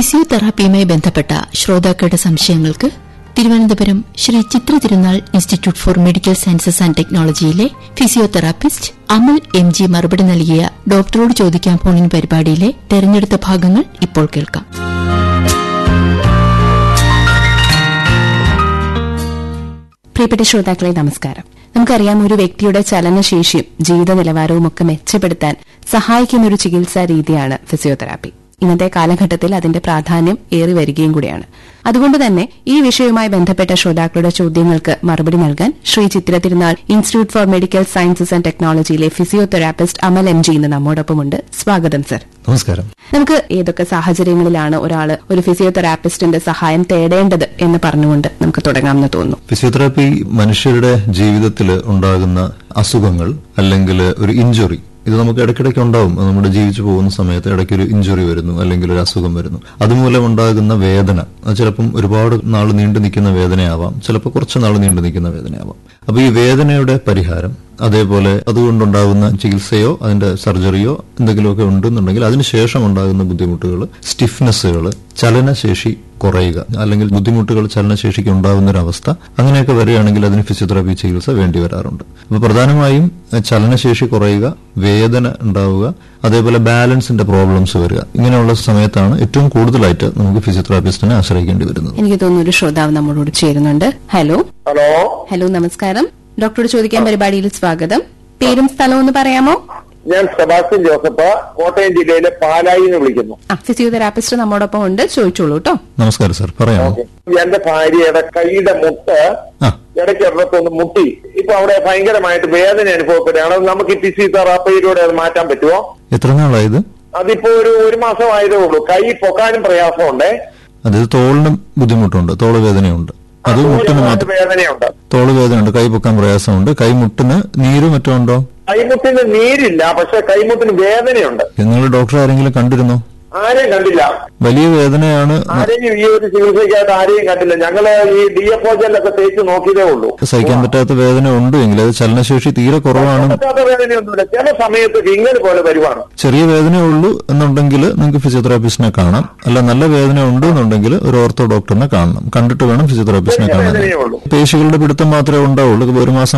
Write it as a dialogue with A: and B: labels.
A: ഫിസിയോതെറാപ്പിയുമായി ബന്ധപ്പെട്ട ശ്രോതാക്കളുടെ സംശയങ്ങൾക്ക് Thiruvananthapuram Sree Chitra Thirunal institute for medical sciences and ടെക്നോളജിയിലെ ഫിസിയോതെറാപ്പിസ്റ്റ് അമൽ എം ജി മറുപടി നൽകിയ ഡോക്ടറോട് ചോദിക്കാൻ ഫോണിൻ പരിപാടിയിലെ തെരഞ്ഞെടുത്ത ഭാഗങ്ങൾ ഇപ്പോൾ കേൾക്കാം
B: പ്രിയപ്പെട്ട ശ്രോതാക്കളെ നമസ്കാരം നമുക്കറിയാം ഒരു വ്യക്തിയുടെ ചലനശേഷിയും ജീവിത നിലവാരവും ഒക്കെ മെച്ചപ്പെടുത്താൻ സഹായിക്കുന്ന ഒരു ചികിത്സാ രീതിയാണ് ഫിസിയോതെറാപ്പി ഇന്നത്തെ കാലഘട്ടത്തിൽ അതിന്റെ പ്രാധാന്യം ഏറി വരികയും കൂടിയാണ് അതുകൊണ്ട് തന്നെ ഈ വിഷയവുമായി ബന്ധപ്പെട്ട ശ്രോതാക്കളുടെ ചോദ്യങ്ങൾക്ക് മറുപടി നൽകാൻ Sree Chitra Thirunal institute for medical sciences and ടെക്നോളജിയിലെ ഫിസിയോതെറാപ്പിസ്റ്റ് അമൽ എം ജി ഇന്ന് നമ്മോടൊപ്പമുണ്ട് സ്വാഗതം സർ
C: നമസ്കാരം
B: നമുക്ക് ഏതൊക്കെ സാഹചര്യങ്ങളിലാണ് ഒരാൾ ഒരു ഫിസിയോതെറാപ്പിസ്റ്റിന്റെ സഹായം തേടേണ്ടത് എന്ന് പറഞ്ഞുകൊണ്ട് നമുക്ക് തുടങ്ങാമെന്ന് തോന്നുന്നു
C: ഫിസിയോതെറാപ്പി മനുഷ്യരുടെ ജീവിതത്തിൽ ഉണ്ടാകുന്ന അസുഖങ്ങൾ അല്ലെങ്കിൽ ഒരു ഇഞ്ചുറി ഇത് നമുക്ക് ഇടയ്ക്കിടയ്ക്ക് ഉണ്ടാവും അത് നമ്മുടെ ജീവിച്ചു പോകുന്ന സമയത്ത് ഇടയ്ക്ക് ഒരു ഇഞ്ചുറി വരുന്നു അല്ലെങ്കിൽ ഒരു അസുഖം വരുന്നു അതുമൂലം ഉണ്ടാകുന്ന വേദന അത് ചിലപ്പം ഒരുപാട് നാൾ നീണ്ടു നിൽക്കുന്ന വേദനയാവാം ചിലപ്പോൾ കുറച്ച് നാൾ നീണ്ടു നിൽക്കുന്ന വേദനയാവാം അപ്പൊ ഈ വേദനയുടെ പരിഹാരം അതേപോലെ അതുകൊണ്ടുണ്ടാകുന്ന ചികിത്സയോ അതിന്റെ സർജറിയോ എന്തെങ്കിലുമൊക്കെ ഉണ്ടെന്നുണ്ടെങ്കിൽ അതിനുശേഷം ഉണ്ടാകുന്ന ബുദ്ധിമുട്ടുകൾ സ്റ്റിഫ്നെസ്സുകൾ ചലനശേഷി കുറയുക അല്ലെങ്കിൽ ബുദ്ധിമുട്ടുകൾ ചലനശേഷിക്ക് ഉണ്ടാകുന്ന ഒരു അവസ്ഥ അങ്ങനെയൊക്കെ വരികയാണെങ്കിൽ അതിന് ഫിസിയോതെറാപ്പി ചികിത്സ വേണ്ടി വരാറുണ്ട് അപ്പൊ പ്രധാനമായും എഹ്, ചലനശേഷി കുറയുക വേദന ഉണ്ടാവുക അതേപോലെ ബാലൻസിന്റെ പ്രോബ്ലംസ് വരിക ഇങ്ങനെയുള്ള സമയത്താണ് ഏറ്റവും കൂടുതലായിട്ട് നമുക്ക് ഫിസിയോതെറാപ്പിസ്റ്റിനെ ആശ്രയിക്കേണ്ടി വരുന്നത്
B: എനിക്ക് തോന്നുന്നു ഒരു ശ്രോതാവ് നമ്മളോട് ചേരുന്നുണ്ട് ഹലോ
D: ഹലോ
B: ഹലോ നമസ്കാരം ഡോക്ടറോട് ചോദിക്കാൻ പരിപാടിയിൽ സ്വാഗതം പേരും സ്ഥലവും ഒന്ന് പറയാമോ
D: ഞാൻ സെബാസ്റ്റ്യൻ ജോസഫ് കോട്ടയം ജില്ലയിലെ പാലായിൽ നിന്ന് വിളിക്കുന്നു
B: ആ ഫിസിയോതെറാപ്പിസ്റ്റ് നമ്മോടൊപ്പം ഉണ്ട് ചോദിച്ചോളൂ കേട്ടോ
C: നമസ്കാരം സാർ പറയാമോ
D: എന്റെ ഭാര്യയുടെ കൈയുടെ മുട്ട്
C: ആ
D: ഇടയ്ക്ക് ഒരിടത്തൊന്ന് മുട്ടി ഇപ്പൊ അവിടെ ഭയങ്കരമായിട്ട് വേദന അനുഭവപ്പെടുകയാണ് അത് നമുക്ക് ഈ ഫിസിയോതെറാപ്പിയിലൂടെ അത് മാറ്റാൻ പറ്റുമോ
C: എത്ര നാളായത്
D: അതിപ്പോ ഒരു ഒരു മാസം ആയതേ ഉള്ളൂ കൈ പൊക്കാനും പ്രയാസമുണ്ട്
C: അതായത് തോളിന് ബുദ്ധിമുട്ടുണ്ട് തോള് വേദനയുണ്ട് അത് മുട്ടിന് മാത്രം
D: വേദനയുണ്ട്
C: തോള് വേദനയുണ്ട് കൈ പൊക്കാൻ പ്രയാസമുണ്ട് കൈ മുട്ടിന് നീര് മറ്റോ ഉണ്ടോ
D: കൈമുട്ടിന് നീരില്ല പക്ഷെ കൈമുട്ടിന് വേദനയുണ്ട്
C: നിങ്ങൾ ഡോക്ടർ ആരെങ്കിലും കണ്ടിരുന്നോ
D: ആരെയും കണ്ടില്ല
C: വലിയ വേദനയാണ്
D: ആരെയും ഈ ഒരു ചികിത്സയ്ക്കായിട്ട് ആരെയും കണ്ടില്ല ഞങ്ങള് ഈ ഡി എഫ് ഒ ജെല്ലൊക്കെ തേച്ച് നോക്കിയതേ ഉള്ളൂ
C: സഹിക്കാൻ പറ്റാത്ത വേദന ഉണ്ട് എങ്കിൽ അത് ചലനശേഷി തീരെ കുറവാണ്
D: പറ്റാത്ത വേദനയൊന്നുമില്ല ചില സമയത്ത് ഇങ്ങനെ പോലെ വരുവാണ്
C: ചെറിയ വേദന ഉള്ളൂ എന്നുണ്ടെങ്കിൽ നിങ്ങൾക്ക് ഫിസിയോതെറാപ്പിസ്റ്റിനെ കാണാം അല്ല നല്ല വേദന ഉണ്ട് എന്നുണ്ടെങ്കിൽ ഒരു ഓർത്തോ ഡോക്ടറിനെ കാണണം കണ്ടിട്ട് വേണം ഫിസിയോതെറാപ്പിസ്റ്റിനെ
D: ചെറിയ
C: കാണാൻ
D: വേദനയേ ഉള്ളൂ.
C: പേശികളുടെ പിടുത്തം മാത്രമേ ഉണ്ടാവുള്ളൂ ഒരു മാസം